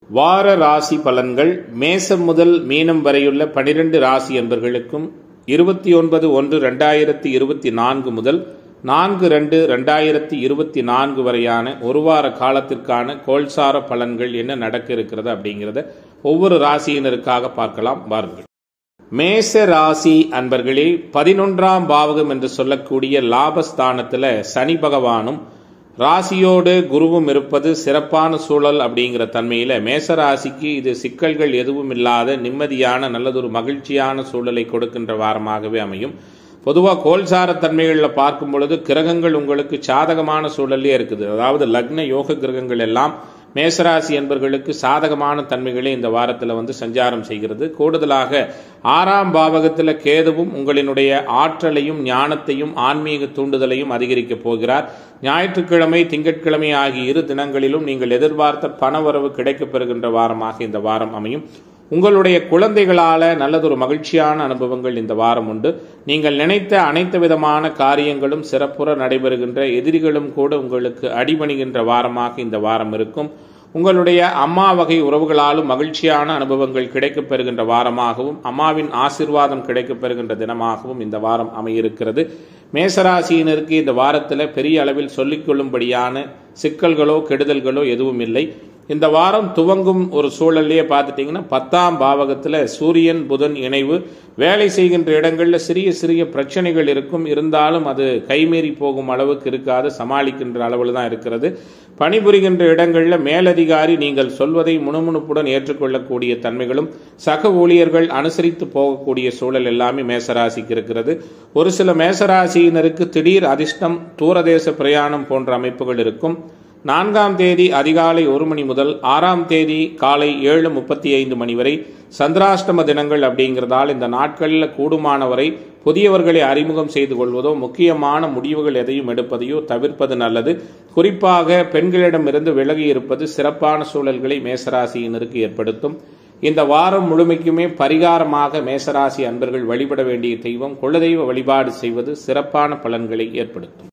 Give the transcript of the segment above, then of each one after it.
வார ராசி பலன்கள் மேசம் முதல் மீனம் வரையுள்ள பனிரெண்டு ராசி என்பர்களுக்கும் இருபத்தி ஒன்பது ஒன்று ரெண்டாயிரத்தி இருபத்தி நான்கு முதல் நான்கு ரெண்டு ரெண்டாயிரத்தி இருபத்தி நான்கு வரையான ஒரு வார காலத்திற்கான கோல்சார பலன்கள் என்ன நடக்க இருக்கிறது அப்படிங்கிறத ஒவ்வொரு ராசியினருக்காக பார்க்கலாம் வாருங்கள் மேச ராசி அன்பர்களே பதினொன்றாம் பாவகம் என்று சொல்லக்கூடிய லாபஸ்தானத்தில் சனி பகவானும் ராசியோடு குருவும் இருப்பது சிறப்பான சூழல் அப்படிங்கிற தன்மையில் மேசராசிக்கு இது சிக்கல்கள் எதுவும் இல்லாத நிம்மதியான நல்லதொரு மகிழ்ச்சியான சூழலை கொடுக்கின்ற வாரமாகவே அமையும் பொதுவாக கோல்சார தன்மைகளில் பார்க்கும் பொழுது கிரகங்கள் உங்களுக்கு சாதகமான சூழல்லே இருக்குது அதாவது லக்ன யோக கிரகங்கள் எல்லாம் மேசராசி என்பர்களுக்கு சாதகமான தன்மைகளை இந்த வாரத்தில் வந்து சஞ்சாரம் செய்கிறது கூடுதலாக ஆறாம் பாவகத்தில் கேதுவும் உங்களினுடைய ஆற்றலையும் ஞானத்தையும் ஆன்மீக தூண்டுதலையும் அதிகரிக்கப் போகிறார் ஞாயிற்றுக்கிழமை திங்கட்கிழமை ஆகிய இரு தினங்களிலும் நீங்கள் எதிர்பார்த்த பணவரவு கிடைக்கப் பெறுகின்ற வாரமாக இந்த வாரம் அமையும் உங்களுடைய குழந்தைகளால நல்லதொரு மகிழ்ச்சியான அனுபவங்கள் இந்த வாரம் உண்டு நீங்கள் நினைத்த அனைத்து விதமான காரியங்களும் சிறப்புற நடைபெறுகின்ற எதிரிகளும் கூட உங்களுக்கு அடிபணிகின்ற வாரமாக இந்த வாரம் இருக்கும் உங்களுடைய அம்மா வகை உறவுகளாலும் மகிழ்ச்சியான அனுபவங்கள் கிடைக்கப் பெறுகின்ற வாரமாகவும் அம்மாவின் ஆசிர்வாதம் கிடைக்கப் பெறுகின்ற தினமாகவும் இந்த வாரம் அமையிருக்கிறது மேசராசியினருக்கு இந்த வாரத்தில் பெரிய அளவில் சொல்லிக்கொள்ளும்படியான சிக்கல்களோ கெடுதல்களோ எதுவும் இல்லை இந்த வாரம் துவங்கும் ஒரு சூழல்லையே பார்த்துட்டிங்கன்னா பத்தாம் பாவகத்தில் சூரியன் புதன் இணைவு வேலை செய்கின்ற இடங்களில் சிறிய சிறிய பிரச்சனைகள் இருக்கும் இருந்தாலும் அது கைமீறி போகும் அளவுக்கு இருக்காது சமாளிக்கின்ற அளவில் தான் இருக்கிறது பணிபுரிகின்ற இடங்களில் மேலதிகாரி நீங்கள் சொல்வதை முணுமுணுப்புடன் ஏற்றுக்கொள்ளக்கூடிய தன்மைகளும் சக ஊழியர்கள் அனுசரித்து போகக்கூடிய சூழல் எல்லாமே மேசராசிக்கு இருக்கிறது ஒரு சில மேசராசியினருக்கு திடீர் அதிர்ஷ்டம் தூரதேச பிரயாணம் போன்ற அமைப்புகள் இருக்கும் நான்காம் தேதி அதிகாலை ஒரு மணி முதல் ஆறாம் தேதி காலை ஏழு முப்பத்தி ஐந்து மணி வரை சந்திராஷ்டம தினங்கள் அப்படிங்கிறதால் இந்த நாட்களில் கூடுமானவரை புதியவர்களை அறிமுகம் செய்து கொள்வதோ முக்கியமான முடிவுகள் எதையும் எடுப்பதையோ தவிர்ப்பது நல்லது குறிப்பாக பெண்களிடமிருந்து விலகி இருப்பது சிறப்பான சூழல்களை மேசராசியினருக்கு ஏற்படுத்தும் இந்த வாரம் முழுமைக்குமே பரிகாரமாக மேசராசி அன்பர்கள் வழிபட வேண்டிய தெய்வம் குலதெய்வ வழிபாடு செய்வது சிறப்பான பலன்களை ஏற்படுத்தும்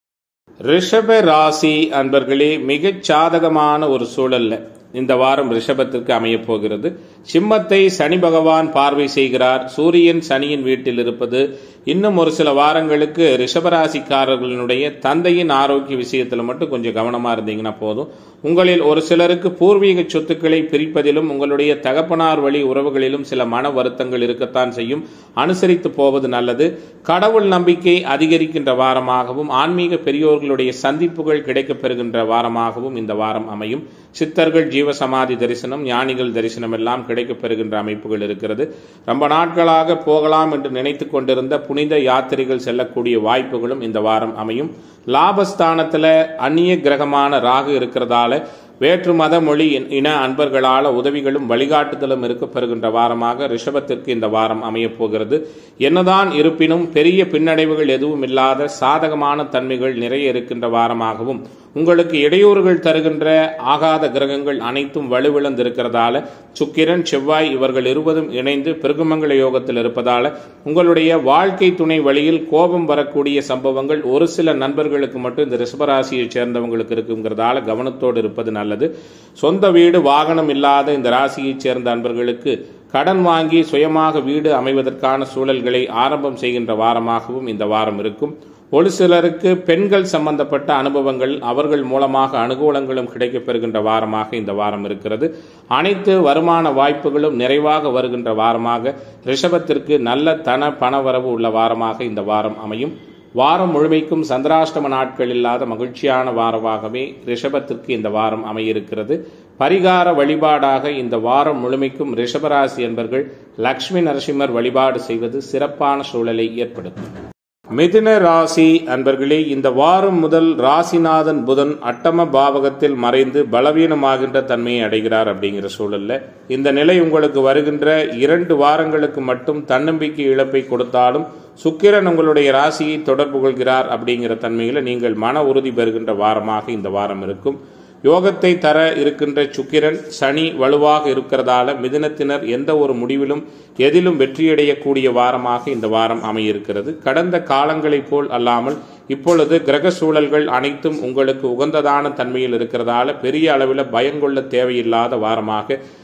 ரிஷப ராசி அன்பர்களே மிகச் சாதகமான ஒரு சூழல்ல இந்த வாரம் ரிஷபத்திற்கு அமையப் போகிறது சிம்மத்தை சனி பகவான் பார்வை செய்கிறார் சூரியன் சனியின் வீட்டில் இருப்பது இன்னும் ஒரு சில வாரங்களுக்கு ரிஷபராசிக்காரர்களுடைய தந்தையின் ஆரோக்கிய விஷயத்தில் மட்டும் கொஞ்சம் கவனமாக இருந்தீங்கன்னா போதும் உங்களில் ஒரு சிலருக்கு பூர்வீக சொத்துக்களை பிரிப்பதிலும் உங்களுடைய தகப்பனார் வழி உறவுகளிலும் சில மன வருத்தங்கள் இருக்கத்தான் செய்யும் அனுசரித்து போவது நல்லது கடவுள் நம்பிக்கை அதிகரிக்கின்ற வாரமாகவும் ஆன்மீக பெரியோர்களுடைய சந்திப்புகள் கிடைக்கப் பெறுகின்ற வாரமாகவும் இந்த வாரம் அமையும் சித்தர்கள் ஜீவசமாதி தரிசனம் ஞானிகள் தரிசனம் எல்லாம் கிடைக்கப் பெறுகின்ற அமைப்புகள் இருக்கிறது ரொம்ப நாட்களாக போகலாம் என்று நினைத்து கொண்டிருந்த புனித யாத்திரைகள் செல்லக்கூடிய வாய்ப்புகளும் இந்த வாரம் அமையும் லாபஸ்தானத்தில் அந்நிய கிரகமான ராகு இருக்கிறதால வேற்று மத மொழி இன அன்பர்களால் உதவிகளும் வழிகாட்டுதலும் இருக்க பெறுகின்ற வாரமாக ரிஷபத்திற்கு இந்த வாரம் அமையப் போகிறது என்னதான் இருப்பினும் பெரிய பின்னடைவுகள் எதுவும் இல்லாத சாதகமான தன்மைகள் நிறைய இருக்கின்ற வாரமாகவும் உங்களுக்கு இடையூறுகள் தருகின்ற ஆகாத கிரகங்கள் அனைத்தும் வலுவிழந்திருக்கிறதால சுக்கிரன் செவ்வாய் இவர்கள் இருவதும் இணைந்து பெருகுமங்கல யோகத்தில் இருப்பதால உங்களுடைய வாழ்க்கை துணை வழியில் கோபம் வரக்கூடிய சம்பவங்கள் ஒரு சில நண்பர்களுக்கு மட்டும் இந்த ரிஷபராசியை சேர்ந்தவங்களுக்கு இருக்குங்கிறதால கவனத்தோடு இருப்பது நல்லது சொந்த வீடு வாகனம் இல்லாத இந்த ராசியைச் சேர்ந்த அன்பர்களுக்கு கடன் வாங்கி சுயமாக வீடு அமைவதற்கான சூழல்களை ஆரம்பம் செய்கின்ற வாரமாகவும் இந்த வாரம் இருக்கும் ஒரு சிலருக்கு பெண்கள் சம்பந்தப்பட்ட அனுபவங்கள் அவர்கள் மூலமாக அனுகூலங்களும் கிடைக்கப் பெறுகின்ற வாரமாக இந்த வாரம் இருக்கிறது அனைத்து வருமான வாய்ப்புகளும் நிறைவாக வருகின்ற வாரமாக ரிஷபத்திற்கு நல்ல தன பணவரவு உள்ள வாரமாக இந்த வாரம் அமையும் வாரம் முழுமைக்கும் சந்திராஷ்டம நாட்கள் இல்லாத மகிழ்ச்சியான வாரமாகவே ரிஷபத்திற்கு இந்த வாரம் அமையிருக்கிறது பரிகார வழிபாடாக இந்த வாரம் முழுமைக்கும் ரிஷபராசி என்பர்கள் லக்ஷ்மி நரசிம்மர் வழிபாடு செய்வது சிறப்பான சூழலை ஏற்படுத்தும் மிதுன ராசி அன்பர்களே இந்த வாரம் முதல் ராசிநாதன் புதன் அட்டம பாவகத்தில் மறைந்து பலவீனமாகின்ற தன்மையை அடைகிறார் அப்படிங்கிற சூழல்ல இந்த நிலை உங்களுக்கு வருகின்ற இரண்டு வாரங்களுக்கு மட்டும் தன்னம்பிக்கை இழப்பை கொடுத்தாலும் சுக்கிரன் உங்களுடைய ராசியை தொடர்பு கொள்கிறார் அப்படிங்கிற தன்மையில் நீங்கள் மன உறுதி பெறுகின்ற வாரமாக இந்த வாரம் இருக்கும் யோகத்தை தர இருக்கின்ற சுக்கிரன் சனி வலுவாக இருக்கிறதால மிதுனத்தினர் எந்த ஒரு முடிவிலும் எதிலும் வெற்றியடையக்கூடிய வாரமாக இந்த வாரம் அமையிருக்கிறது கடந்த காலங்களைப் போல் அல்லாமல் இப்பொழுது கிரக சூழல்கள் அனைத்தும் உங்களுக்கு உகந்ததான தன்மையில் இருக்கிறதால பெரிய அளவில் பயங்கொள்ள தேவையில்லாத வாரமாக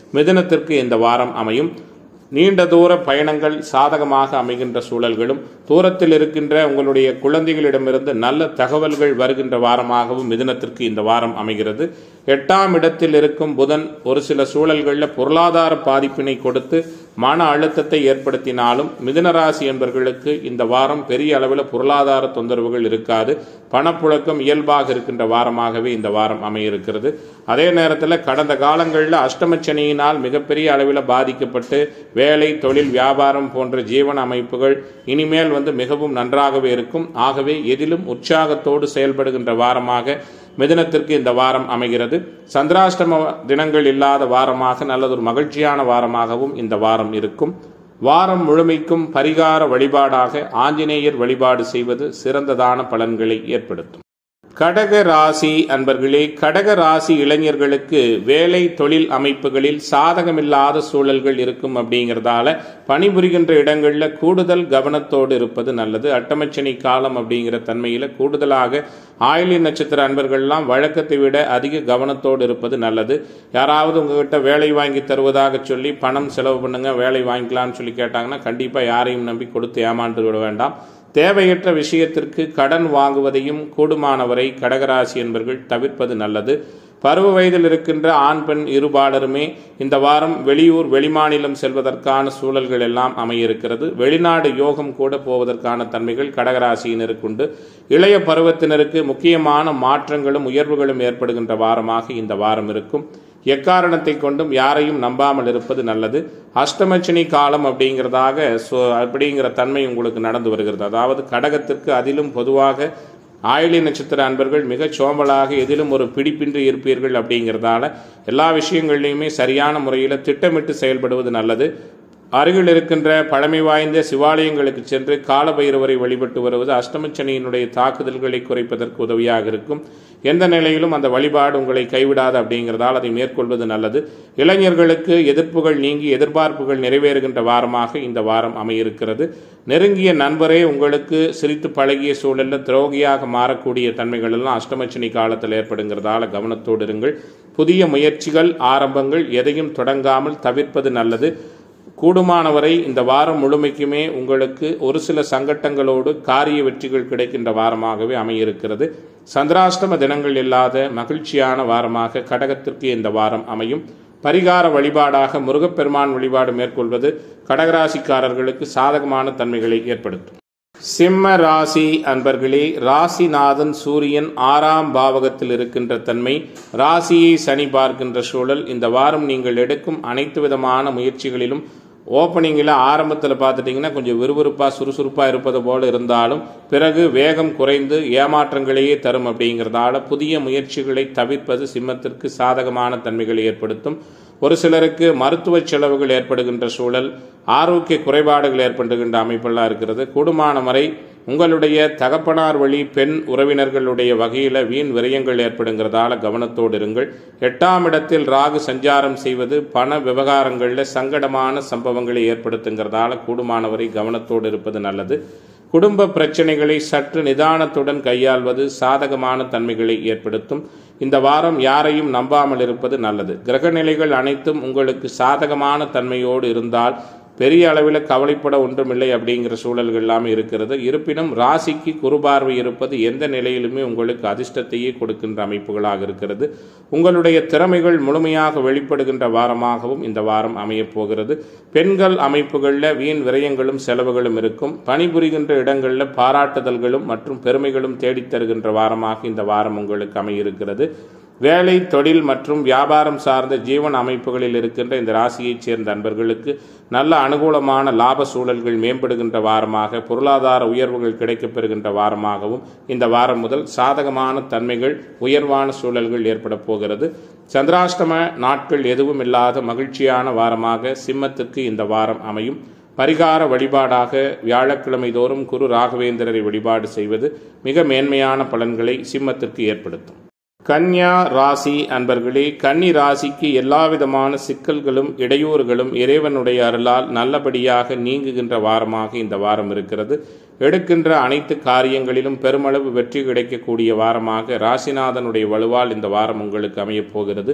மிதுனத்திற்கு இந்த வாரம் அமையும் நீண்ட தூர பயணங்கள் சாதகமாக அமைகின்ற சூழல்களும் தூரத்தில் இருக்கின்ற உங்களுடைய குழந்தைகளிடமிருந்து நல்ல தகவல்கள் வருகின்ற வாரமாகவும் மிதுனத்திற்கு இந்த வாரம் அமைகிறது எட்டாம் இடத்தில் இருக்கும் புதன் ஒரு சில சூழல்களில் பொருளாதார பாதிப்பினை கொடுத்து மன அழுத்தத்தை ஏற்படுத்தினாலும் மிதுனராசி என்பவர்களுக்கு இந்த வாரம் பெரிய அளவில் பொருளாதார தொந்தரவுகள் இருக்காது பணப்புழக்கம் இயல்பாக இருக்கின்ற வாரமாகவே இந்த வாரம் அமையிருக்கிறது அதே நேரத்தில் கடந்த காலங்களில் அஷ்டமச்சனியினால் மிகப்பெரிய அளவில் பாதிக்கப்பட்டு வேலை தொழில் வியாபாரம் போன்ற ஜீவன அமைப்புகள் இனிமேல் வந்து மிகவும் நன்றாகவே இருக்கும் ஆகவே எதிலும் உற்சாகத்தோடு செயல்படுகின்ற வாரமாக மிதுனத்திற்கு இந்த வாரம் அமைகிறது சந்திராஷ்டம தினங்கள் இல்லாத வாரமாக நல்லதொரு மகிழ்ச்சியான வாரமாகவும் இந்த வாரம் இருக்கும் வாரம் முழுமைக்கும் பரிகார வழிபாடாக ஆஞ்சநேயர் வழிபாடு செய்வது சிறந்ததான பலன்களை ஏற்படுத்தும் கடக ராசி அன்பர்களே கடக ராசி இளைஞர்களுக்கு வேலை தொழில் அமைப்புகளில் சாதகமில்லாத சூழல்கள் இருக்கும் அப்படிங்கிறதால பணிபுரிகின்ற இடங்களில் கூடுதல் கவனத்தோடு இருப்பது நல்லது அட்டமச்சனி காலம் அப்படிங்கிற தன்மையில் கூடுதலாக ஆயிலி நட்சத்திர அன்பர்கள்லாம் வழக்கத்தை விட அதிக கவனத்தோடு இருப்பது நல்லது யாராவது உங்ககிட்ட வேலை வாங்கி தருவதாக சொல்லி பணம் செலவு பண்ணுங்க வேலை வாங்கிக்கலாம்னு சொல்லி கேட்டாங்கன்னா கண்டிப்பாக யாரையும் நம்பி கொடுத்து ஏமாண்டு விட வேண்டாம் தேவையற்ற விஷயத்திற்கு கடன் வாங்குவதையும் கூடுமானவரை கடகராசி என்பர்கள் தவிர்ப்பது நல்லது பருவ வயதில் இருக்கின்ற ஆண் பெண் இருபாலருமே இந்த வாரம் வெளியூர் வெளிமாநிலம் செல்வதற்கான சூழல்கள் எல்லாம் அமையிருக்கிறது வெளிநாடு யோகம் கூட போவதற்கான தன்மைகள் கடகராசியினருக்குண்டு இளைய பருவத்தினருக்கு முக்கியமான மாற்றங்களும் உயர்வுகளும் ஏற்படுகின்ற வாரமாக இந்த வாரம் இருக்கும் எக்காரணத்தை கொண்டும் யாரையும் நம்பாமல் இருப்பது நல்லது அஷ்டமச்சனி காலம் அப்படிங்கிறதாக அப்படிங்கிற தன்மை உங்களுக்கு நடந்து வருகிறது அதாவது கடகத்திற்கு அதிலும் பொதுவாக ஆயிலி நட்சத்திர அன்பர்கள் மிக சோம்பலாக எதிலும் ஒரு பிடிப்பின்றி இருப்பீர்கள் அப்படிங்கிறதால எல்லா விஷயங்கள்லையுமே சரியான முறையில் திட்டமிட்டு செயல்படுவது நல்லது அருகில் இருக்கின்ற பழமை வாய்ந்த சிவாலயங்களுக்கு சென்று காலபைரவரை வழிபட்டு வருவது அஷ்டமச்சனியினுடைய தாக்குதல்களை குறைப்பதற்கு உதவியாக இருக்கும் எந்த நிலையிலும் அந்த வழிபாடு உங்களை கைவிடாது அப்படிங்கிறதால் அதை மேற்கொள்வது நல்லது இளைஞர்களுக்கு எதிர்ப்புகள் நீங்கி எதிர்பார்ப்புகள் நிறைவேறுகின்ற வாரமாக இந்த வாரம் அமையிருக்கிறது நெருங்கிய நண்பரே உங்களுக்கு சிரித்து பழகிய சூழலில் துரோகியாக மாறக்கூடிய தன்மைகள் எல்லாம் அஷ்டமச்சனி காலத்தில் ஏற்படுங்கிறதால கவனத்தோடு இருங்கள் புதிய முயற்சிகள் ஆரம்பங்கள் எதையும் தொடங்காமல் தவிர்ப்பது நல்லது கூடுமானவரை இந்த வாரம் முழுமைக்குமே உங்களுக்கு ஒரு சில சங்கட்டங்களோடு காரிய வெற்றிகள் கிடைக்கின்ற வாரமாகவே அமையிருக்கிறது சந்திராஷ்டம தினங்கள் இல்லாத மகிழ்ச்சியான வாரமாக கடகத்திற்கு இந்த வாரம் அமையும் பரிகார வழிபாடாக முருகப்பெருமான் வழிபாடு மேற்கொள்வது கடகராசிக்காரர்களுக்கு சாதகமான தன்மைகளை ஏற்படுத்தும் சிம்ம ராசி அன்பர்களே ராசிநாதன் சூரியன் ஆறாம் பாவகத்தில் இருக்கின்ற தன்மை ராசியை சனி பார்க்கின்ற சூழல் இந்த வாரம் நீங்கள் எடுக்கும் அனைத்து விதமான முயற்சிகளிலும் ஓப்பனிங்கில் ஆரம்பத்தில் பார்த்துட்டிங்கன்னா கொஞ்சம் விறுவிறுப்பாக சுறுசுறுப்பாக இருப்பது போல இருந்தாலும் பிறகு வேகம் குறைந்து ஏமாற்றங்களையே தரும் அப்படிங்கிறதால புதிய முயற்சிகளை தவிர்ப்பது சிம்மத்திற்கு சாதகமான தன்மைகளை ஏற்படுத்தும் ஒரு சிலருக்கு மருத்துவ செலவுகள் ஏற்படுகின்ற சூழல் ஆரோக்கிய குறைபாடுகள் ஏற்படுகின்ற அமைப்பெல்லாம் இருக்கிறது கூடுமான வரை உங்களுடைய தகப்பனார் வழி பெண் உறவினர்களுடைய வகையில் வீண் விரயங்கள் ஏற்படுங்கிறதால கவனத்தோடு இருங்கள் எட்டாம் இடத்தில் ராகு சஞ்சாரம் செய்வது பண விவகாரங்களில் சங்கடமான சம்பவங்களை ஏற்படுத்துங்கிறதால கூடுமானவரை கவனத்தோடு இருப்பது நல்லது குடும்ப பிரச்சனைகளை சற்று நிதானத்துடன் கையாள்வது சாதகமான தன்மைகளை ஏற்படுத்தும் இந்த வாரம் யாரையும் நம்பாமல் இருப்பது நல்லது கிரகநிலைகள் அனைத்தும் உங்களுக்கு சாதகமான தன்மையோடு இருந்தால் பெரிய அளவில் கவலைப்பட ஒன்றுமில்லை அப்படிங்கிற சூழல்கள் எல்லாமே இருக்கிறது இருப்பினும் ராசிக்கு குறுபார்வை இருப்பது எந்த நிலையிலுமே உங்களுக்கு அதிர்ஷ்டத்தையே கொடுக்கின்ற அமைப்புகளாக இருக்கிறது உங்களுடைய திறமைகள் முழுமையாக வெளிப்படுகின்ற வாரமாகவும் இந்த வாரம் அமையப் போகிறது பெண்கள் அமைப்புகளில் வீண் விரயங்களும் செலவுகளும் இருக்கும் பணிபுரிகின்ற இடங்களில் பாராட்டுதல்களும் மற்றும் பெருமைகளும் தேடித் தருகின்ற வாரமாக இந்த வாரம் உங்களுக்கு அமையிருக்கிறது வேலை தொழில் மற்றும் வியாபாரம் சார்ந்த ஜீவன அமைப்புகளில் இருக்கின்ற இந்த ராசியைச் சேர்ந்த அன்பர்களுக்கு நல்ல அனுகூலமான லாப சூழல்கள் மேம்படுகின்ற வாரமாக பொருளாதார உயர்வுகள் கிடைக்கப்பெறுகின்ற வாரமாகவும் இந்த வாரம் முதல் சாதகமான தன்மைகள் உயர்வான சூழல்கள் ஏற்பட போகிறது சந்திராஷ்டம நாட்கள் எதுவும் இல்லாத மகிழ்ச்சியான வாரமாக சிம்மத்திற்கு இந்த வாரம் அமையும் பரிகார வழிபாடாக வியாழக்கிழமை தோறும் குரு ராகவேந்திரரை வழிபாடு செய்வது மிக மேன்மையான பலன்களை சிம்மத்திற்கு ஏற்படுத்தும் கன்யா ராசி அன்பர்களே கன்னி ராசிக்கு எல்லாவிதமான சிக்கல்களும் இடையூறுகளும் இறைவனுடைய அருளால் நல்லபடியாக நீங்குகின்ற வாரமாக இந்த வாரம் இருக்கிறது எடுக்கின்ற அனைத்து காரியங்களிலும் பெருமளவு வெற்றி கிடைக்கக்கூடிய வாரமாக ராசிநாதனுடைய வலுவால் இந்த வாரம் உங்களுக்கு அமையப் போகிறது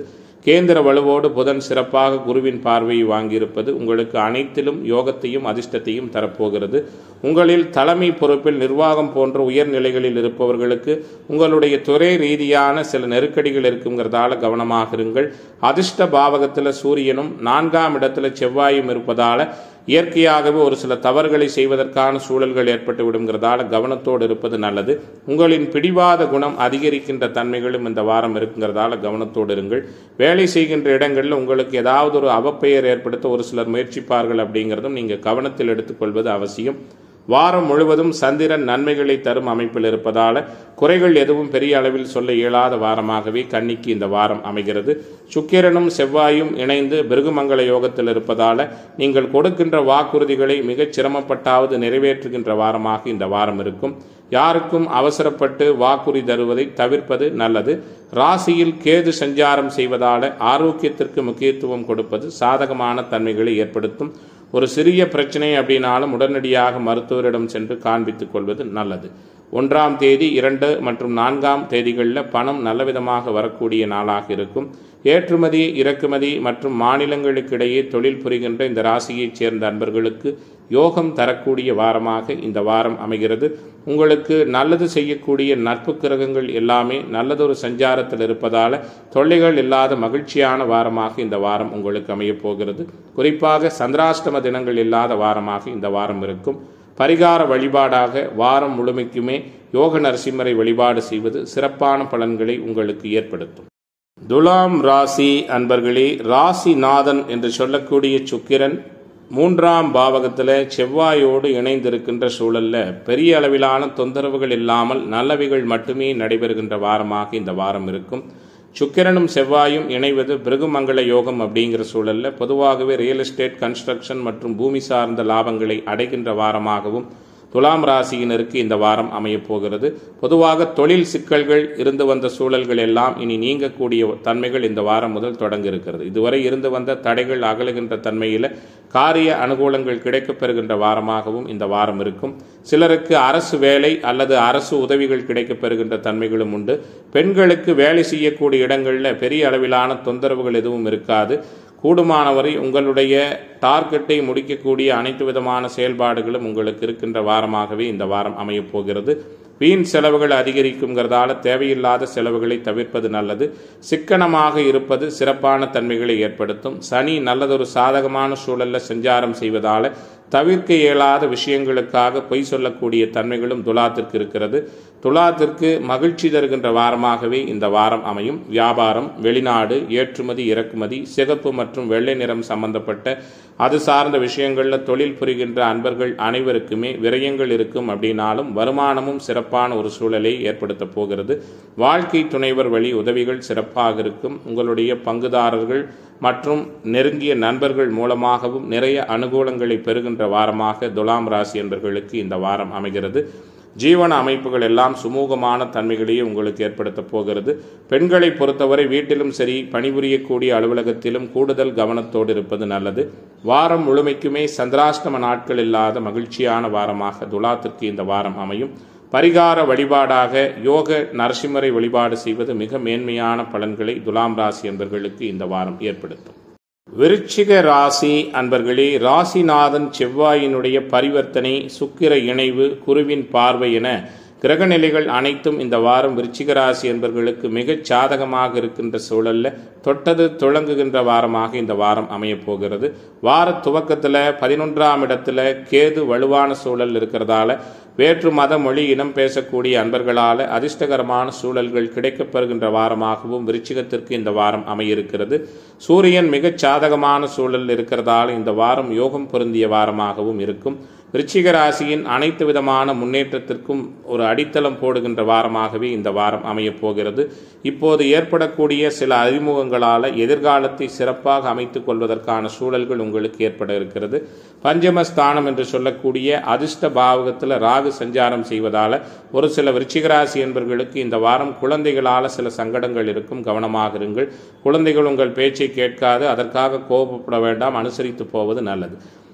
கேந்திர வலுவோடு புதன் சிறப்பாக குருவின் பார்வையை வாங்கியிருப்பது உங்களுக்கு அனைத்திலும் யோகத்தையும் அதிர்ஷ்டத்தையும் தரப்போகிறது உங்களில் தலைமை பொறுப்பில் நிர்வாகம் போன்ற உயர்நிலைகளில் இருப்பவர்களுக்கு உங்களுடைய துறை ரீதியான சில நெருக்கடிகள் இருக்குங்கிறதால கவனமாக இருங்கள் அதிர்ஷ்ட பாவகத்தில் சூரியனும் நான்காம் இடத்துல செவ்வாயும் இருப்பதால இயற்கையாகவே ஒரு சில தவறுகளை செய்வதற்கான சூழல்கள் ஏற்பட்டு விடுங்கிறதால கவனத்தோடு இருப்பது நல்லது உங்களின் பிடிவாத குணம் அதிகரிக்கின்ற தன்மைகளும் இந்த வாரம் இருக்குங்கிறதால கவனத்தோடு இருங்கள் வேலை செய்கின்ற இடங்களில் உங்களுக்கு ஏதாவது ஒரு அவப்பெயர் ஏற்படுத்த ஒரு சிலர் முயற்சிப்பார்கள் அப்படிங்கிறதும் நீங்கள் கவனத்தில் எடுத்துக்கொள்வது அவசியம் வாரம் முழுவதும் சந்திரன் நன்மைகளை தரும் அமைப்பில் இருப்பதால குறைகள் எதுவும் பெரிய அளவில் சொல்ல இயலாத வாரமாகவே கன்னிக்கு இந்த வாரம் அமைகிறது சுக்கிரனும் செவ்வாயும் இணைந்து பிருகுமங்கல யோகத்தில் இருப்பதால நீங்கள் கொடுக்கின்ற வாக்குறுதிகளை மிகச் சிரமப்பட்டாவது நிறைவேற்றுகின்ற வாரமாக இந்த வாரம் இருக்கும் யாருக்கும் அவசரப்பட்டு வாக்குறுதி தருவதை தவிர்ப்பது நல்லது ராசியில் கேது சஞ்சாரம் செய்வதால ஆரோக்கியத்திற்கு முக்கியத்துவம் கொடுப்பது சாதகமான தன்மைகளை ஏற்படுத்தும் ஒரு சிறிய பிரச்சனை அப்படின்னாலும் உடனடியாக மருத்துவரிடம் சென்று காண்பித்துக் கொள்வது நல்லது ஒன்றாம் தேதி இரண்டு மற்றும் நான்காம் தேதிகளில் பணம் நல்லவிதமாக வரக்கூடிய நாளாக இருக்கும் ஏற்றுமதி இறக்குமதி மற்றும் மாநிலங்களுக்கிடையே தொழில் புரிகின்ற இந்த ராசியைச் சேர்ந்த அன்பர்களுக்கு யோகம் தரக்கூடிய வாரமாக இந்த வாரம் அமைகிறது உங்களுக்கு நல்லது செய்யக்கூடிய நட்பு கிரகங்கள் எல்லாமே நல்லதொரு சஞ்சாரத்தில் இருப்பதால தொல்லைகள் இல்லாத மகிழ்ச்சியான வாரமாக இந்த வாரம் உங்களுக்கு அமையப் போகிறது குறிப்பாக சந்திராஷ்டம தினங்கள் இல்லாத வாரமாக இந்த வாரம் இருக்கும் பரிகார வழிபாடாக வாரம் முழுமைக்குமே யோக நரசிம்மரை வழிபாடு செய்வது சிறப்பான பலன்களை உங்களுக்கு ஏற்படுத்தும் துலாம் ராசி அன்பர்களே ராசிநாதன் என்று சொல்லக்கூடிய சுக்கிரன் மூன்றாம் பாவகத்தில் செவ்வாயோடு இணைந்திருக்கின்ற சூழல்ல பெரிய அளவிலான தொந்தரவுகள் இல்லாமல் நல்லவைகள் மட்டுமே நடைபெறுகின்ற வாரமாக இந்த வாரம் இருக்கும் சுக்கிரனும் செவ்வாயும் இணைவது பிருகுமங்கள யோகம் அப்படிங்கிற சூழல்ல பொதுவாகவே ரியல் எஸ்டேட் கன்ஸ்ட்ரக்ஷன் மற்றும் பூமி சார்ந்த லாபங்களை அடைகின்ற வாரமாகவும் துலாம் ராசியினருக்கு இந்த வாரம் அமையப் போகிறது பொதுவாக தொழில் சிக்கல்கள் இருந்து வந்த சூழல்கள் எல்லாம் இனி நீங்கக்கூடிய தன்மைகள் இந்த வாரம் முதல் தொடங்க இருக்கிறது இதுவரை இருந்து வந்த தடைகள் அகலுகின்ற தன்மையில் காரிய அனுகூலங்கள் கிடைக்கப் பெறுகின்ற வாரமாகவும் இந்த வாரம் இருக்கும் சிலருக்கு அரசு வேலை அல்லது அரசு உதவிகள் கிடைக்கப் பெறுகின்ற தன்மைகளும் உண்டு பெண்களுக்கு வேலை செய்யக்கூடிய இடங்களில் பெரிய அளவிலான தொந்தரவுகள் எதுவும் இருக்காது கூடுமானவரை உங்களுடைய டார்கெட்டை முடிக்கக்கூடிய அனைத்து விதமான செயல்பாடுகளும் உங்களுக்கு இருக்கின்ற வாரமாகவே இந்த வாரம் அமையப் போகிறது வீண் செலவுகள் அதிகரிக்குங்கிறதால தேவையில்லாத செலவுகளை தவிர்ப்பது நல்லது சிக்கனமாக இருப்பது சிறப்பான தன்மைகளை ஏற்படுத்தும் சனி நல்லதொரு சாதகமான சூழல்ல சஞ்சாரம் செய்வதால தவிர்க்க இயலாத விஷயங்களுக்காக பொய் சொல்லக்கூடிய தன்மைகளும் துலாத்திற்கு இருக்கிறது துலாத்திற்கு மகிழ்ச்சி தருகின்ற வாரமாகவே இந்த வாரம் அமையும் வியாபாரம் வெளிநாடு ஏற்றுமதி இறக்குமதி சிகப்பு மற்றும் வெள்ளை நிறம் சம்பந்தப்பட்ட அது சார்ந்த விஷயங்களில் தொழில் புரிகின்ற அன்பர்கள் அனைவருக்குமே விரயங்கள் இருக்கும் அப்படின்னாலும் வருமானமும் சிறப்பான ஒரு சூழலை ஏற்படுத்த போகிறது வாழ்க்கை துணைவர் வழி உதவிகள் சிறப்பாக இருக்கும் உங்களுடைய பங்குதாரர்கள் மற்றும் நெருங்கிய நண்பர்கள் மூலமாகவும் நிறைய அனுகூலங்களை பெறுகின்ற வாரமாக துலாம் ராசி என்பர்களுக்கு இந்த வாரம் அமைகிறது ஜீவன அமைப்புகள் எல்லாம் சுமூகமான தன்மைகளையே உங்களுக்கு ஏற்படுத்த போகிறது பெண்களை பொறுத்தவரை வீட்டிலும் சரி பணிபுரியக்கூடிய அலுவலகத்திலும் கூடுதல் கவனத்தோடு இருப்பது நல்லது வாரம் முழுமைக்குமே சந்திராஷ்டம நாட்கள் இல்லாத மகிழ்ச்சியான வாரமாக துலாத்திற்கு இந்த வாரம் அமையும் பரிகார வழிபாடாக யோக நரசிம்மரை வழிபாடு செய்வது மிக மேன்மையான பலன்களை துலாம் ராசி என்பர்களுக்கு இந்த வாரம் ஏற்படுத்தும் விருச்சிக ராசி அன்பர்களே ராசிநாதன் செவ்வாயினுடைய பரிவர்த்தனை சுக்கிர இணைவு குருவின் பார்வை என கிரகநிலைகள் அனைத்தும் இந்த வாரம் விருச்சிக ராசி என்பர்களுக்கு மிகச் சாதகமாக இருக்கின்ற சூழல்ல தொட்டது துளங்குகின்ற வாரமாக இந்த வாரம் அமையப் போகிறது வார துவக்கத்தில் பதினொன்றாம் இடத்துல கேது வலுவான சூழல் இருக்கிறதால வேற்று மத மொழி இனம் பேசக்கூடிய அன்பர்களால் அதிர்ஷ்டகரமான சூழல்கள் கிடைக்கப்பெறுகின்ற வாரமாகவும் விருச்சிகத்திற்கு இந்த வாரம் அமையிருக்கிறது சூரியன் மிகச் சாதகமான சூழல் இருக்கிறதால இந்த வாரம் யோகம் பொருந்திய வாரமாகவும் இருக்கும் விருச்சிக ராசியின் அனைத்து விதமான முன்னேற்றத்திற்கும் ஒரு அடித்தளம் போடுகின்ற வாரமாகவே இந்த வாரம் அமையப் போகிறது இப்போது ஏற்படக்கூடிய சில அறிமுகங்களால் எதிர்காலத்தை சிறப்பாக அமைத்துக் கொள்வதற்கான சூழல்கள் உங்களுக்கு ஏற்பட இருக்கிறது பஞ்சமஸ்தானம் என்று சொல்லக்கூடிய அதிர்ஷ்ட பாவகத்தில் ராகு சஞ்சாரம் செய்வதால் ஒரு சில விருச்சிகராசி என்பவர்களுக்கு இந்த வாரம் குழந்தைகளால் சில சங்கடங்கள் இருக்கும் கவனமாக இருங்கள் குழந்தைகள் உங்கள் பேச்சை கேட்காது அதற்காக கோபப்பட வேண்டாம் அனுசரித்து போவது நல்லது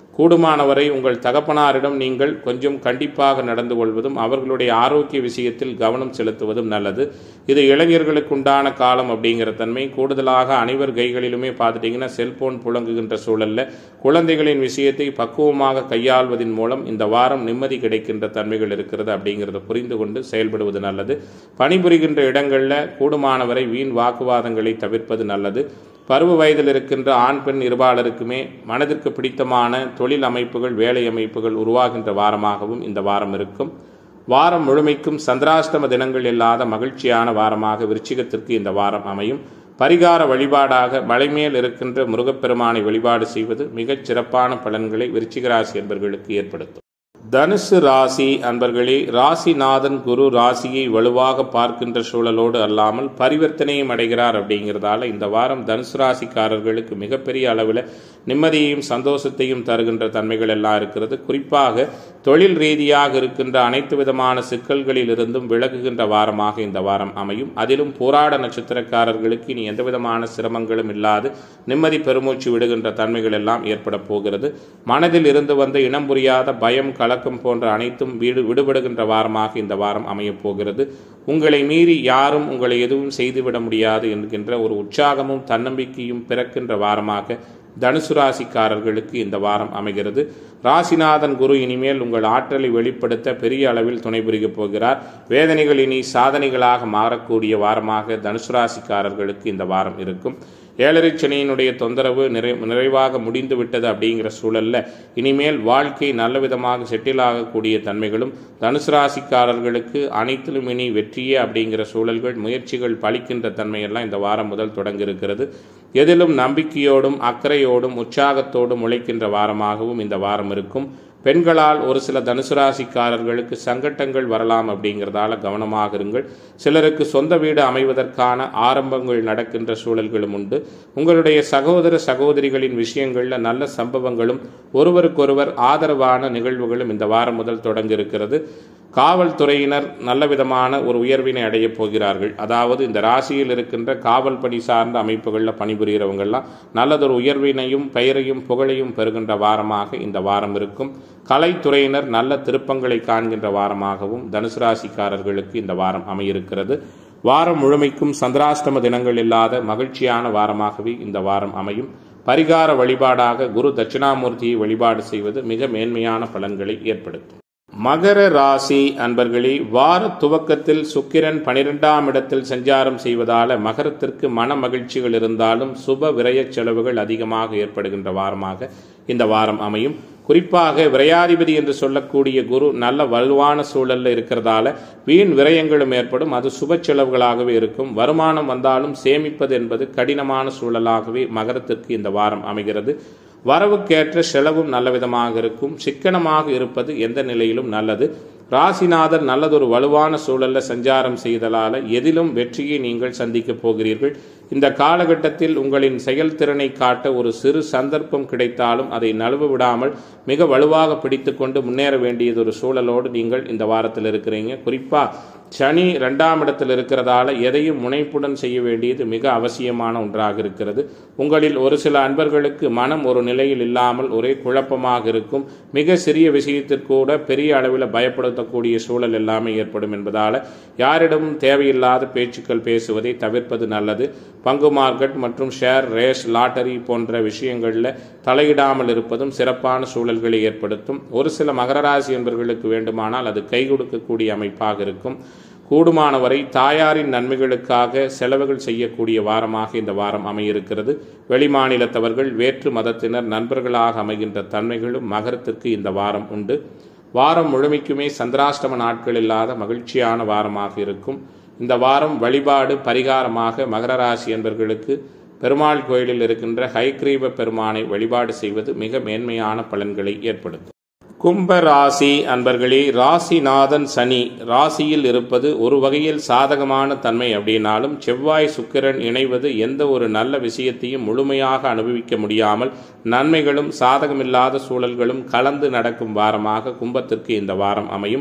கூடுமானவரை உங்கள் தகப்பனாரிடம் நீங்கள் கொஞ்சம் கண்டிப்பாக நடந்து கொள்வதும் அவர்களுடைய ஆரோக்கிய விஷயத்தில் கவனம் செலுத்துவதும் நல்லது இது இளைஞர்களுக்குண்டான காலம் அப்படிங்கிற தன்மை கூடுதலாக அனைவர் கைகளிலுமே பார்த்துட்டிங்கன்னா செல்போன் புழங்குகின்ற சூழல்ல குழந்தைகளின் விஷயத்தை பக்குவமாக கையாள்வதன் மூலம் இந்த வாரம் நிம்மதி கிடைக்கின்ற தன்மைகள் இருக்கிறது அப்படிங்கிறத புரிந்து கொண்டு செயல்படுவது நல்லது பணிபுரிகின்ற இடங்களில் கூடுமானவரை வீண் வாக்குவாதங்களை தவிர்ப்பது நல்லது பருவ வயதில் இருக்கின்ற ஆண் பெண் இருபாலருக்குமே மனதிற்கு பிடித்தமான தொழில் அமைப்புகள் வேலை அமைப்புகள் உருவாகின்ற வாரமாகவும் இந்த வாரம் இருக்கும் வாரம் முழுமைக்கும் சந்திராஷ்டம தினங்கள் இல்லாத மகிழ்ச்சியான வாரமாக விருச்சிகத்திற்கு இந்த வாரம் அமையும் பரிகார வழிபாடாக மலைமேல் இருக்கின்ற முருகப்பெருமானை வழிபாடு செய்வது மிகச் சிறப்பான பலன்களை விருச்சிக ராசி என்பர்களுக்கு ஏற்படுத்தும் தனுசு ராசி அன்பர்களே ராசிநாதன் குரு ராசியை வலுவாக பார்க்கின்ற சூழலோடு அல்லாமல் பரிவர்த்தனையும் அடைகிறார் அப்படிங்கிறதால இந்த வாரம் தனுசு ராசிக்காரர்களுக்கு மிகப்பெரிய அளவில் நிம்மதியையும் சந்தோஷத்தையும் தருகின்ற தன்மைகள் எல்லாம் இருக்கிறது குறிப்பாக தொழில் ரீதியாக இருக்கின்ற அனைத்து விதமான சிக்கல்களில் இருந்தும் விலகுகின்ற வாரமாக இந்த வாரம் அமையும் அதிலும் போராட நட்சத்திரக்காரர்களுக்கு இனி எந்த விதமான சிரமங்களும் இல்லாது நிம்மதி பெருமூச்சு விடுகின்ற தன்மைகள் எல்லாம் ஏற்பட போகிறது மனதில் இருந்து வந்த இனம் புரியாத பயம் கலக்கம் போன்ற அனைத்தும் வீடு விடுபடுகின்ற வாரமாக இந்த வாரம் அமையப் போகிறது உங்களை மீறி யாரும் உங்களை எதுவும் செய்துவிட முடியாது என்கின்ற ஒரு உற்சாகமும் தன்னம்பிக்கையும் பிறக்கின்ற வாரமாக தனுசு ராசிக்காரர்களுக்கு இந்த வாரம் அமைகிறது ராசிநாதன் குரு இனிமேல் உங்கள் ஆற்றலை வெளிப்படுத்த பெரிய அளவில் துணை புரியப் போகிறார் வேதனைகள் இனி சாதனைகளாக மாறக்கூடிய வாரமாக தனுசு ராசிக்காரர்களுக்கு இந்த வாரம் இருக்கும் ஏழரை சனியினுடைய தொந்தரவு நிறை நிறைவாக முடிந்து விட்டது அப்படிங்கிற சூழல்ல இனிமேல் வாழ்க்கை நல்ல விதமாக செட்டில் ஆகக்கூடிய தன்மைகளும் தனுசு ராசிக்காரர்களுக்கு அனைத்திலும் இனி வெற்றியே அப்படிங்கிற சூழல்கள் முயற்சிகள் பலிக்கின்ற தன்மையெல்லாம் இந்த வாரம் முதல் தொடங்க இருக்கிறது எதிலும் நம்பிக்கையோடும் அக்கறையோடும் உற்சாகத்தோடும் உழைக்கின்ற வாரமாகவும் இந்த வாரம் இருக்கும் பெண்களால் ஒரு சில தனுசு ராசிக்காரர்களுக்கு சங்கட்டங்கள் வரலாம் அப்படிங்கிறதால கவனமாக இருங்கள் சிலருக்கு சொந்த வீடு அமைவதற்கான ஆரம்பங்கள் நடக்கின்ற சூழல்களும் உண்டு உங்களுடைய சகோதர சகோதரிகளின் விஷயங்களில் நல்ல சம்பவங்களும் ஒருவருக்கொருவர் ஆதரவான நிகழ்வுகளும் இந்த வாரம் முதல் தொடங்க இருக்கிறது காவல்துறையினர் நல்ல விதமான ஒரு உயர்வினை அடையப் போகிறார்கள் அதாவது இந்த ராசியில் இருக்கின்ற காவல் பணி சார்ந்த அமைப்புகளில் பணிபுரிகிறவங்கெல்லாம் நல்லதொரு உயர்வினையும் பெயரையும் புகழையும் பெறுகின்ற வாரமாக இந்த வாரம் இருக்கும் கலைத்துறையினர் நல்ல திருப்பங்களை காண்கின்ற வாரமாகவும் தனுசு ராசிக்காரர்களுக்கு இந்த வாரம் அமையிருக்கிறது வாரம் முழுமைக்கும் சந்திராஷ்டம தினங்கள் இல்லாத மகிழ்ச்சியான வாரமாகவே இந்த வாரம் அமையும் பரிகார வழிபாடாக குரு தட்சிணாமூர்த்தியை வழிபாடு செய்வது மிக மேன்மையான பலன்களை ஏற்படுத்தும் மகர ராசி அன்பர்களே வார துவக்கத்தில் சுக்கிரன் பனிரெண்டாம் இடத்தில் சஞ்சாரம் செய்வதால மகரத்திற்கு மன மகிழ்ச்சிகள் இருந்தாலும் சுப விரய செலவுகள் அதிகமாக ஏற்படுகின்ற வாரமாக இந்த வாரம் அமையும் குறிப்பாக விரையாதிபதி என்று சொல்லக்கூடிய குரு நல்ல வலுவான சூழல்ல இருக்கிறதால வீண் விரயங்களும் ஏற்படும் அது சுப செலவுகளாகவே இருக்கும் வருமானம் வந்தாலும் சேமிப்பது என்பது கடினமான சூழலாகவே மகரத்திற்கு இந்த வாரம் அமைகிறது வரவுக்கேற்ற செலவும் நல்ல விதமாக இருக்கும் சிக்கனமாக இருப்பது எந்த நிலையிலும் நல்லது ராசிநாதர் நல்லதொரு வலுவான சூழல்ல சஞ்சாரம் செய்தலால எதிலும் வெற்றியை நீங்கள் சந்திக்கப் போகிறீர்கள் இந்த காலகட்டத்தில் உங்களின் செயல்திறனை காட்ட ஒரு சிறு சந்தர்ப்பம் கிடைத்தாலும் அதை நழுவ விடாமல் மிக வலுவாக பிடித்து கொண்டு முன்னேற வேண்டியது ஒரு சூழலோடு நீங்கள் இந்த வாரத்தில் இருக்கிறீங்க குறிப்பா சனி ரெண்டாம் இடத்தில் இருக்கிறதால எதையும் முனைப்புடன் செய்ய வேண்டியது மிக அவசியமான ஒன்றாக இருக்கிறது உங்களில் ஒரு சில அன்பர்களுக்கு மனம் ஒரு நிலையில் இல்லாமல் ஒரே குழப்பமாக இருக்கும் மிக சிறிய விஷயத்திற்கூட பெரிய அளவில் பயப்படுத்தக்கூடிய சூழல் எல்லாமே ஏற்படும் என்பதால் யாரிடமும் தேவையில்லாத பேச்சுக்கள் பேசுவதை தவிர்ப்பது நல்லது பங்கு மார்க்கெட் மற்றும் ஷேர் ரேஸ் லாட்டரி போன்ற விஷயங்களில் தலையிடாமல் இருப்பதும் சிறப்பான சூழல்களை ஏற்படுத்தும் ஒரு சில மகர ராசி என்பவர்களுக்கு வேண்டுமானால் அது கை கொடுக்கக்கூடிய அமைப்பாக இருக்கும் கூடுமானவரை தாயாரின் நன்மைகளுக்காக செலவுகள் செய்யக்கூடிய வாரமாக இந்த வாரம் அமையிருக்கிறது வெளிமாநிலத்தவர்கள் வேற்று மதத்தினர் நண்பர்களாக அமைகின்ற தன்மைகளும் மகரத்திற்கு இந்த வாரம் உண்டு வாரம் முழுமைக்குமே சந்திராஷ்டம நாட்கள் இல்லாத மகிழ்ச்சியான வாரமாக இருக்கும் இந்த வாரம் வழிபாடு பரிகாரமாக மகர ராசி என்பவர்களுக்கு பெருமாள் கோயிலில் இருக்கின்ற ஹைக்ரீவ பெருமானை வழிபாடு செய்வது மிக மேன்மையான பலன்களை ஏற்படுத்தும் கும்ப ராசி அன்பர்களே ராசிநாதன் சனி ராசியில் இருப்பது ஒரு வகையில் சாதகமான தன்மை அப்படின்னாலும் செவ்வாய் சுக்கிரன் இணைவது எந்த ஒரு நல்ல விஷயத்தையும் முழுமையாக அனுபவிக்க முடியாமல் நன்மைகளும் சாதகமில்லாத சூழல்களும் கலந்து நடக்கும் வாரமாக கும்பத்திற்கு இந்த வாரம் அமையும்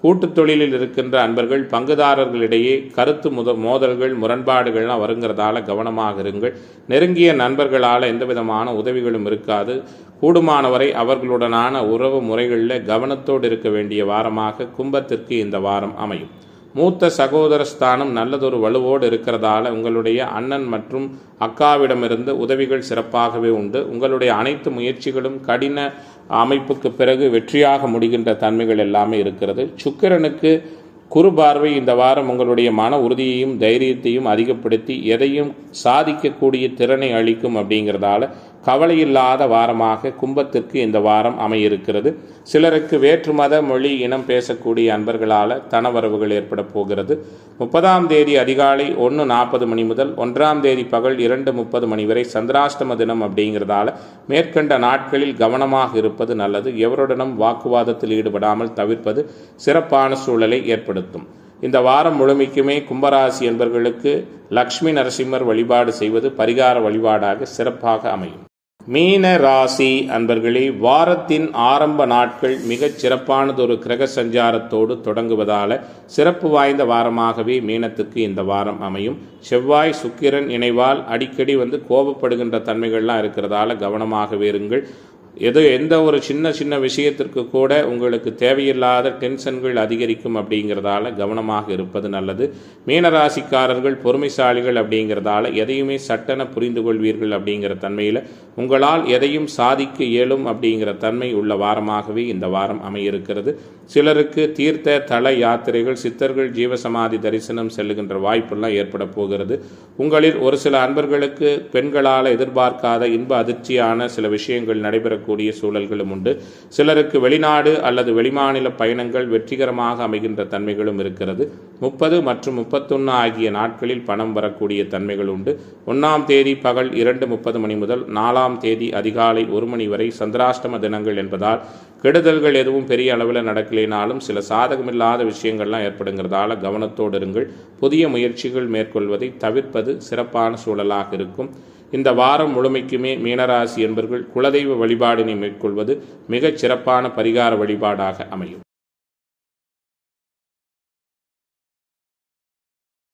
கூட்டுத் தொழிலில் இருக்கின்ற அன்பர்கள் பங்குதாரர்களிடையே கருத்து முத மோதல்கள் முரண்பாடுகள்லாம் வருங்கிறதால கவனமாக இருங்கள் நெருங்கிய நண்பர்களால் எந்த விதமான உதவிகளும் இருக்காது கூடுமானவரை அவர்களுடனான உறவு முறைகளில் கவனத்தோடு இருக்க வேண்டிய வாரமாக கும்பத்திற்கு இந்த வாரம் அமையும் மூத்த சகோதர ஸ்தானம் நல்லதொரு வலுவோடு இருக்கிறதால உங்களுடைய அண்ணன் மற்றும் அக்காவிடமிருந்து உதவிகள் சிறப்பாகவே உண்டு உங்களுடைய அனைத்து முயற்சிகளும் கடின அமைப்புக்கு பிறகு வெற்றியாக முடிகின்ற தன்மைகள் எல்லாமே இருக்கிறது சுக்கிரனுக்கு குறு பார்வை இந்த வாரம் உங்களுடைய மன உறுதியையும் தைரியத்தையும் அதிகப்படுத்தி எதையும் சாதிக்கக்கூடிய திறனை அளிக்கும் அப்படிங்கிறதால கவலையில்லாத வாரமாக கும்பத்திற்கு இந்த வாரம் அமையிருக்கிறது சிலருக்கு வேற்று மத மொழி இனம் பேசக்கூடிய அன்பர்களால் தனவரவுகள் ஏற்பட போகிறது முப்பதாம் தேதி அதிகாலை ஒன்று நாற்பது மணி முதல் ஒன்றாம் தேதி பகல் இரண்டு முப்பது மணி வரை சந்திராஷ்டம தினம் அப்படிங்கிறதால மேற்கண்ட நாட்களில் கவனமாக இருப்பது நல்லது எவருடனும் வாக்குவாதத்தில் ஈடுபடாமல் தவிர்ப்பது சிறப்பான சூழலை ஏற்படுத்தும் இந்த வாரம் முழுமைக்குமே கும்பராசி என்பவர்களுக்கு லக்ஷ்மி நரசிம்மர் வழிபாடு செய்வது பரிகார வழிபாடாக சிறப்பாக அமையும் மீன ராசி அன்பர்களே வாரத்தின் ஆரம்ப நாட்கள் மிகச் சிறப்பானதொரு கிரக சஞ்சாரத்தோடு தொடங்குவதால சிறப்பு வாய்ந்த வாரமாகவே மீனத்துக்கு இந்த வாரம் அமையும் செவ்வாய் சுக்கிரன் இணைவால் அடிக்கடி வந்து கோபப்படுகின்ற தன்மைகள்லாம் இருக்கிறதால கவனமாகவே இருங்கள் ஏதோ எந்த ஒரு சின்ன சின்ன விஷயத்திற்கு கூட உங்களுக்கு தேவையில்லாத டென்ஷன்கள் அதிகரிக்கும் அப்படிங்கிறதால கவனமாக இருப்பது நல்லது மீனராசிக்காரர்கள் பொறுமைசாலிகள் அப்படிங்கிறதால எதையுமே சட்டென புரிந்து கொள்வீர்கள் அப்படிங்கிற தன்மையில் உங்களால் எதையும் சாதிக்க இயலும் அப்படிங்கிற தன்மை உள்ள வாரமாகவே இந்த வாரம் அமையிருக்கிறது சிலருக்கு தீர்த்த தல யாத்திரைகள் சித்தர்கள் ஜீவசமாதி தரிசனம் செல்லுகின்ற வாய்ப்பெல்லாம் ஏற்பட போகிறது உங்களில் ஒரு சில அன்பர்களுக்கு பெண்களால் எதிர்பார்க்காத இன்ப அதிர்ச்சியான சில விஷயங்கள் நடைபெறக்கூடிய சூழல்களும் உண்டு சிலருக்கு வெளிநாடு அல்லது வெளிமாநில பயணங்கள் வெற்றிகரமாக அமைகின்ற தன்மைகளும் இருக்கிறது முப்பது மற்றும் முப்பத்தொன்று ஆகிய நாட்களில் பணம் வரக்கூடிய தன்மைகள் உண்டு ஒன்றாம் தேதி பகல் இரண்டு முப்பது மணி முதல் நாலாம் தேதி அதிகாலை ஒரு மணி வரை சந்திராஷ்டம தினங்கள் என்பதால் கெடுதல்கள் எதுவும் பெரிய அளவில் நடக்கலைனாலும் சில சாதகமில்லாத விஷயங்கள்லாம் ஏற்படுங்கிறதால கவனத்தோடு இருங்கள் புதிய முயற்சிகள் மேற்கொள்வதை தவிர்ப்பது சிறப்பான சூழலாக இருக்கும் இந்த வாரம் முழுமைக்குமே மீனராசி என்பர்கள் குலதெய்வ வழிபாடினை மேற்கொள்வது மிகச் சிறப்பான பரிகார வழிபாடாக அமையும்